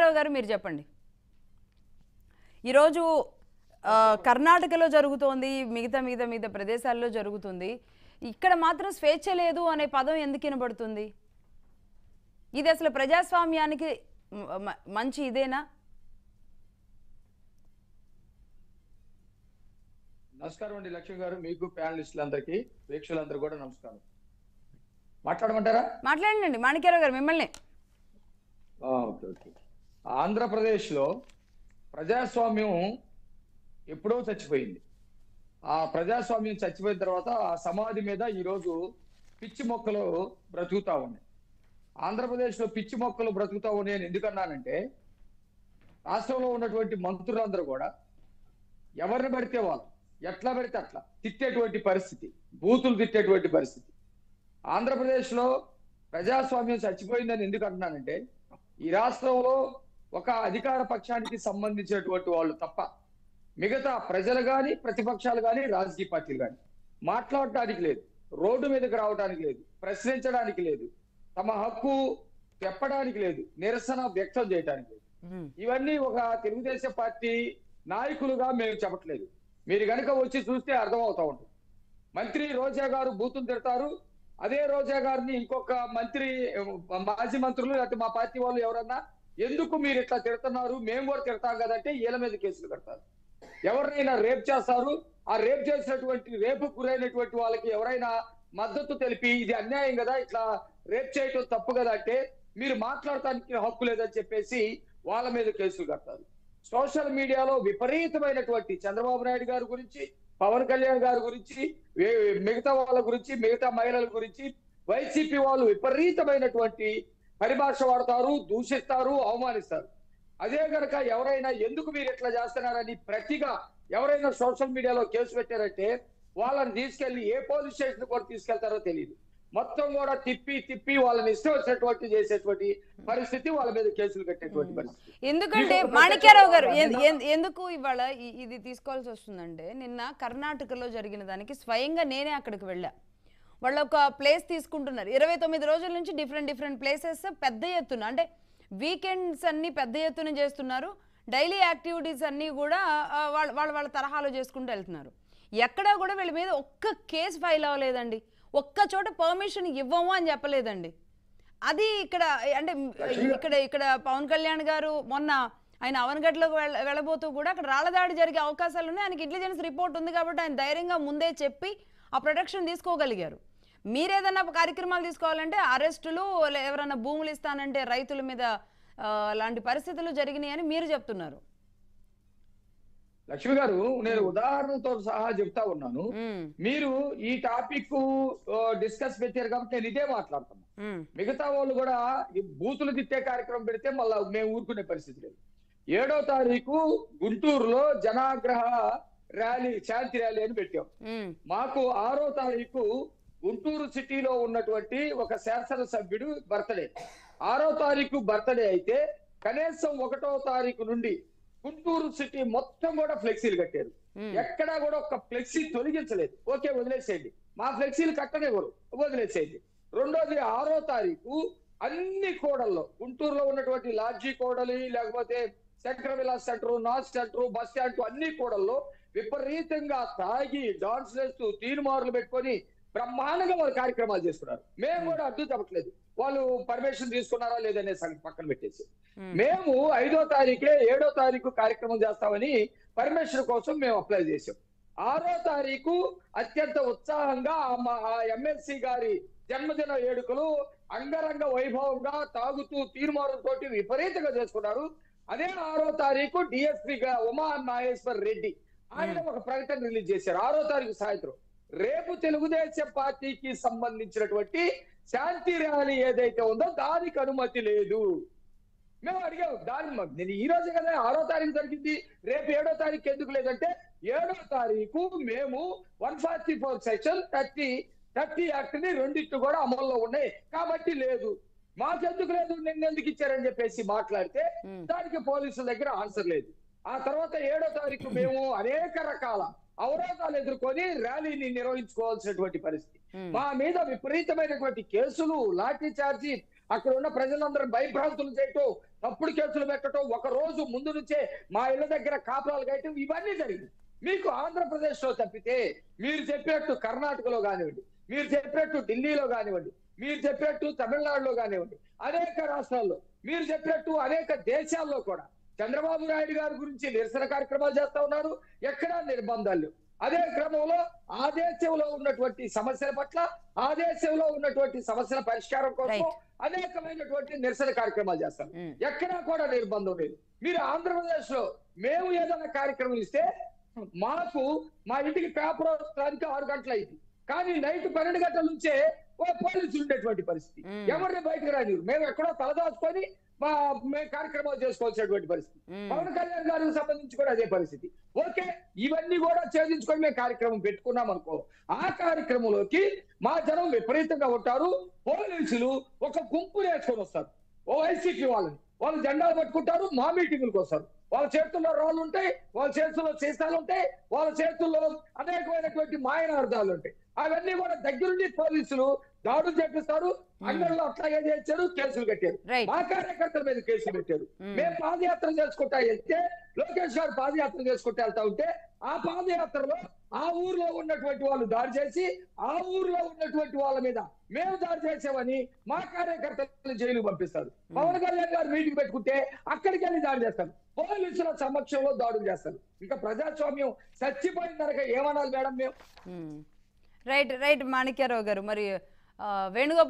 మాణిక్యారావు గారు మీరు చెప్పండి ఈరోజు ఆ, కర్ణాటకలో జరుగుతోంది మిగతా మిగతా మిగతా ప్రదేశాల్లో జరుగుతుంది ఇక్కడ మాత్రం స్వేచ్ఛ లేదు అనే పదం ఎందుకు వినబడుతుంది ఇది అసలు ప్రజాస్వామ్యానికి మ- మ- మంచి ఇదేనా నమస్కారం అండి లక్ష్మి గారు మీకు ప్యానలిస్టులందరికీ ప్రేక్షకులందరూ కూడా నమస్కారం మాట్లాడమంటారా మాట్లాడండి మాణిక్యారావు గారు మిమ్మల్ని ఆ, ఓకే ఓకే ఆంధ్రప్రదేశ్లో ప్రజాస్వామ్యం ఎప్పుడో చచ్చిపోయింది ఆ ప్రజాస్వామ్యం చచ్చిపోయిన తర్వాత ఆ సమాధి మీద ఈరోజు పిచ్చి మొక్కలు బ్రతుకుతా ఉన్నాయి ఆంధ్రప్రదేశ్లో పిచ్చి మొక్కలు బ్రతుకుతా ఉన్నాయి అని ఎందుకన్నానంటే రాష్ట్రంలో ఉన్నటువంటి మంత్రులందరూ కూడా ఎవరిని పడితే వాళ్ళు ఎట్లా పడితే అట్లా తిట్టేటువంటి పరిస్థితి బూతులు తిట్టేటువంటి పరిస్థితి ఆంధ్రప్రదేశ్లో ప్రజాస్వామ్యం చచ్చిపోయిందని ఎందుకు అంటున్నానంటే ఈ రాష్ట్రంలో ఒక అధికార పక్షానికి సంబంధించినటువంటి వాళ్ళు తప్ప మిగతా ప్రజలు కానీ ప్రతిపక్షాలు కానీ రాజకీయ పార్టీలు కానీ మాట్లాడటానికి లేదు రోడ్డు మీదకి రావడానికి లేదు ప్రశ్నించడానికి లేదు తమ హక్కు చెప్పడానికి లేదు నిరసన వ్యక్తం చేయడానికి లేదు ఉమ్, ఇవన్నీ ఒక తెలుగుదేశం పార్టీ నాయకులుగా మేము చెప్పట్లేదు మీరు గనుక వచ్చి చూస్తే అర్థమవుతా ఉంటుంది మంత్రి రోజా గారు బూతులు తిడతారు అదే రోజా గారిని ఇంకొక మంత్రి మాజీ మంత్రులు లేకపోతే మా పార్టీ వాళ్ళు ఎవరన్నా ఎందుకు మీరు ఇట్లా తిడుతున్నారు మేము కూడా తిడతాం కదంటే వీళ్ళ మీద కేసులు కడతారు ఎవరినైనా రేప్ చేస్తారు ఆ రేప్ చేసినటువంటి రేపు గురైనటువంటి వాళ్ళకి ఎవరైనా మద్దతు తెలిపి ఇది అన్యాయం కదా ఇట్లా రేప్ చేయటం తప్పు కదా అంటే మీరు మాట్లాడటానికి హక్కు లేదని చెప్పేసి వాళ్ళ మీద కేసులు కడతారు సోషల్ మీడియాలో విపరీతమైనటువంటి చంద్రబాబు నాయుడు గారి గురించి పవన్ కళ్యాణ్ గారి గురించి వే- మిగతా వాళ్ళ గురించి మిగతా మహిళల గురించి వైసీపీ వాళ్ళు విపరీతమైనటువంటి పరిభాష వాడతారు దూషిస్తారు అవమానిస్తారు అదే గనక ఎవరైనా ఎందుకు మీరు ఇట్లా చేస్తున్నారని ప్రతిగా ఎవరైనా సోషల్ మీడియాలో కేసు పెట్టారంటే వాళ్ళని తీసుకెళ్లి ఏ పోలీస్ స్టేషన్ కూడా తీసుకెళ్తారో తెలియదు మొత్తం కూడా తిప్పి తిప్పి వాళ్ళని ఇష్టం వచ్చినటువంటి చేసేటువంటి పరిస్థితి వాళ్ళ మీద కేసులు కట్టేటువంటి పరిస్థితి ఎందుకంటే మీకు ఒక మాణిక్యారావు గారు ప్రత్యేక ఎన్- ఎన్- ఎందుకు ఇవాళ ఇ- ఇది తీసుకోవాల్సి వస్తుందంటే నిన్న కర్ణాటకలో జరిగిన దానికి స్వయంగా నేనే అక్కడికి వెళ్ళా వాళ్ళు ఒక ప్లేస్ తీసుకుంటున్నారు ఇరవై తొమ్మిది రోజుల నుంచి డిఫరెంట్ డిఫరెంట్ ప్లేసెస్ పెద్ద ఎత్తున అంటే వీకెండ్స్ అన్ని పెద్ద ఎత్తున చేస్తున్నారు డైలీ యాక్టివిటీస్ అన్నీ కూడా ఆ, వాళ్ళ వాళ్ళ వాళ్ళ తరహాలో చేసుకుంటూ వెళ్తున్నారు ఎక్కడా కూడా వీళ్ళ మీద ఒక్క కేసు ఫైల్ అవ్వలేదండి ఒక్క చోట పర్మిషన్ ఇవ్వము అని చెప్పలేదండి అది ఇక్కడ అంటే ఇక్కడ ఇక్కడ పవన్ కళ్యాణ్ గారు మొన్న ఆయన అవనగడ్లోకి వెళ్ళ వెళ్ళబోతూ కూడా అక్కడ రాళ్ళదాడి జరిగే అవకాశాలు ఉన్నాయి ఆయనకి ఇంటెలిజెన్స్ రిపోర్ట్ ఉంది కాబట్టి ఆయన ధైర్యంగా ముందే చెప్పి ఆ ప్రొటెక్షన్ తీసుకోగలిగారు మీరేదన్నా కార్యక్రమాలు తీసుకోవాలంటే అరెస్టులు లే- ఎవరన్నా భూములు ఇస్తానంటే రైతుల మీద ఆ, లాంటి పరిస్థితులు జరిగినాయని మీరు చెప్తున్నారు లక్ష్మి గారు నేను ఉదాహరణతో సహా చెప్తా ఉన్నాను ఉమ్, మీరు ఈ టాపిక్ డిస్కస్ పెట్టారు కాబట్టి నేను ఇదే మాట్లాడుతాను ఉమ్, మిగతా వాళ్ళు కూడా ఈ బూతులు తిట్టే కార్యక్రమం పెడితే మళ్ళా మేము ఊరుకునే పరిస్థితి లేదు ఏడో తారీఖు గుంటూరులో జనాగ్రహ ర్యాలీ శాంతి ర్యాలీ అని పెట్టాం ఉమ్, మాకు ఆరో తారీఖు గుంటూరు సిటీలో ఉన్నటువంటి ఒక శాసన సభ్యుడు బర్త్డే ఆరో తారీఖు బర్త్డే అయితే కనీసం ఒకటో తారీఖు నుండి గుంటూరు సిటీ మొత్తం కూడా ఫ్లెక్సీలు కట్టారు ఉమ్, ఎక్కడా కూడా ఒక ఫ్లెక్సీ తొలగించలేదు ఓకే వదిలేసేయండి మా ఫ్లెక్సీలు కట్టనివ్వరు వదిలేసేయండి రెండోది ఆరో తారీఖు అన్ని కోడల్లో గుంటూరులో ఉన్నటువంటి లాడ్జీ కోడలి లేకపోతే Sankara Vilas centre north centre bus stand అన్ని కోడల్లో విపరీతంగా తాగి డాన్స్ వేస్తూ తీరుమారులు పెట్టుకొని బ్రహ్మాండంగా వాళ్ళు కార్యక్రమాలు చేస్తున్నారు మేము కూడా అడ్డు చెప్పట్లేదు వాళ్ళు పర్మిషన్ తీసుకున్నారా లేదనే సంగతి పక్కన పెట్టేసి ఉమ్, మేము ఐదో తారీఖే ఏడో తారీఖు కార్యక్రమం చేస్తామని పర్మిషన్ కోసం మేము అప్లై చేసాం ఆరో తారీఖు అత్యంత ఉత్సాహంగా ఆ మా- ఆ ఎమ్మెల్సీ గారి జన్మదిన వేడుకలు అంగరంగ వైభవంగా తాగుతూ తీర్మానంతోటి విపరీతంగా చేసుకున్నారు అదే ఆరో తారీఖు డిఎస్పీ గా ఉమా నాగేశ్వర్ రెడ్డి ఆయన ఒక ప్రకటన రిలీజ్ చేశారు ఆరో తారీఖు సాయంత్రం రేపు తెలుగుదేశం పార్టీకి సంబంధించినటువంటి శాంతి ర్యాలీ ఏదైతే ఉందో దానికి అనుమతి లేదు మేము అడిగాం దాని మ- నేను ఈ రోజే కదా ఆరో తారీఖు జరిగింది రేపు ఏడో తారీఖు ఎందుకు లేదంటే ఏడో తారీఖు మేము one forty four section thirty thirty act ని రెండింటి కూడా అమల్లో ఉన్నాయి కాబట్టి లేదు మాకెందుకు లేదు నిన్న ఎందుకు ఇచ్చారని చెప్పేసి మాట్లాడితే ఉమ్, దానికి పోలీసుల దగ్గర ఆన్సర్ లేదు ఆ తర్వాత ఏడో తారీఖు మేము అనేక రకాల అవరోధాలు ఎదుర్కొని ర్యాలీని నిర్వహించుకోవాల్సినటువంటి పరిస్థితి ఉమ్, మా మీద విపరీతమైనటువంటి కేసులు లాఠీ చార్జీ అక్కడ ఉన్న ప్రజలందరూ భయభ్రాంతులు చేయటం తప్పుడు కేసులు పెట్టడం ఒక రోజు ముందు నుంచే మా ఇళ్ళ దగ్గర కాపురాలు కట్టడం ఇవన్నీ జరిగింది మీకు ఆంధ్రప్రదేశ్ లో తప్పితే మీరు చెప్పినట్టు కర్ణాటకలో కానివ్వండి మీరు చెప్పినట్టు ఢిల్లీలో కానివ్వండి మీరు చెప్పినట్టు తమిళనాడులో కానివ్వండి అనేక రాష్ట్రాల్లో మీరు చెప్పినట్టు అనేక దేశాల్లో కూడా చంద్రబాబు నాయుడు గారి గురించి నిరసన కార్యక్రమాలు చేస్తా ఉన్నారు ఎక్కడా నిర్బంధాలు లేవు. అదే క్రమంలో ఆ దేశంలో ఉన్నటువంటి సమస్యల పట్ల ఆ దేశంలో ఉన్నటువంటి సమస్యల పరిష్కారం కోసం Right. అనేకమైనటువంటి నిరసన కార్యక్రమాలు చేస్తారు ఉమ్. ఎక్కడా కూడా నిర్బంధం లేదు మీరు ఆంధ్రప్రదేశ్ లో మేము ఏదైనా కార్యక్రమం ఇస్తే మాకు మా ఇంటికి పేపర్ వస్తానికి ఆరు గంటలు అయింది కానీ నైట్ పన్నెండు గంటల నుంచే ఓ పోలీసులు ఉండేటువంటి పరిస్థితి మ్మ్. ఎవరిని బయటకు రాని మేము ఎక్కడో తలదాచుకొని మా మేము కార్యక్రమాలు చేసుకోవాల్సినటువంటి పరిస్థితి మ్మ్. పవన్ కళ్యాణ్ గారికి సంబంధించి కూడా అదే పరిస్థితి ఓకే ఇవన్నీ కూడా ఛేదించుకొని మేము కార్యక్రమం పెట్టుకున్నాం అనుకో ఆ కార్యక్రమంలోకి మా జనం విపరీతంగా ఉంటారు పోలీసులు ఒక గుంపు నేర్చుకొని వస్తారు ఓ వైసీపీ వాళ్ళని వాళ్ళు జెండాలు పట్టుకుంటారు మా మీటింగులకు వస్తారు వాళ్ళ చేతుల్లో రాళ్ళు ఉంటాయి వాళ్ళ చేతుల్లో సీసాలు ఉంటాయి వాళ్ళ చేతుల్లో అనేకమైనటువంటి మాయనార్థాలు ఉంటాయి అవన్నీ కూడా దగ్గరుండి పోలీసులు దాడులు చేపిస్తారు అందరిలో అట్లాగే చేశారు కేసులు కట్టారు రైట్ మా కార్యకర్తల మీద కేసులు పెట్టారు మ్మ్. మేము పాదయాత్ర చేసుకుంటా వెళ్తే లోకేష్ గారు పాదయాత్ర చేసుకుంటా వెళ్తా ఉంటే ఆ పాదయాత్రలో ఆ ఊర్లో ఉన్నటువంటి వాళ్ళు దాడి చేసి ఆ ఊర్లో ఉన్నటువంటి వాళ్ళ మీద మేము దాడి చేసామని మా కార్యకర్తలు జైలు పంపిస్తారు పవన్ కళ్యాణ్ గారు మీటింగ్ పెట్టుకుంటే అక్కడికి వెళ్ళి దాడి చేస్తారు పోలీసుల సమక్షంలో దాడులు చేస్తారు ఇంకా ప్రజాస్వామ్యం చచ్చిపోయిన కనుక ఏమనాలి మేడం మేము రైట్ రైట్ మాణిక్యారావు గారు మరి ఆ, వేణుగోపాల్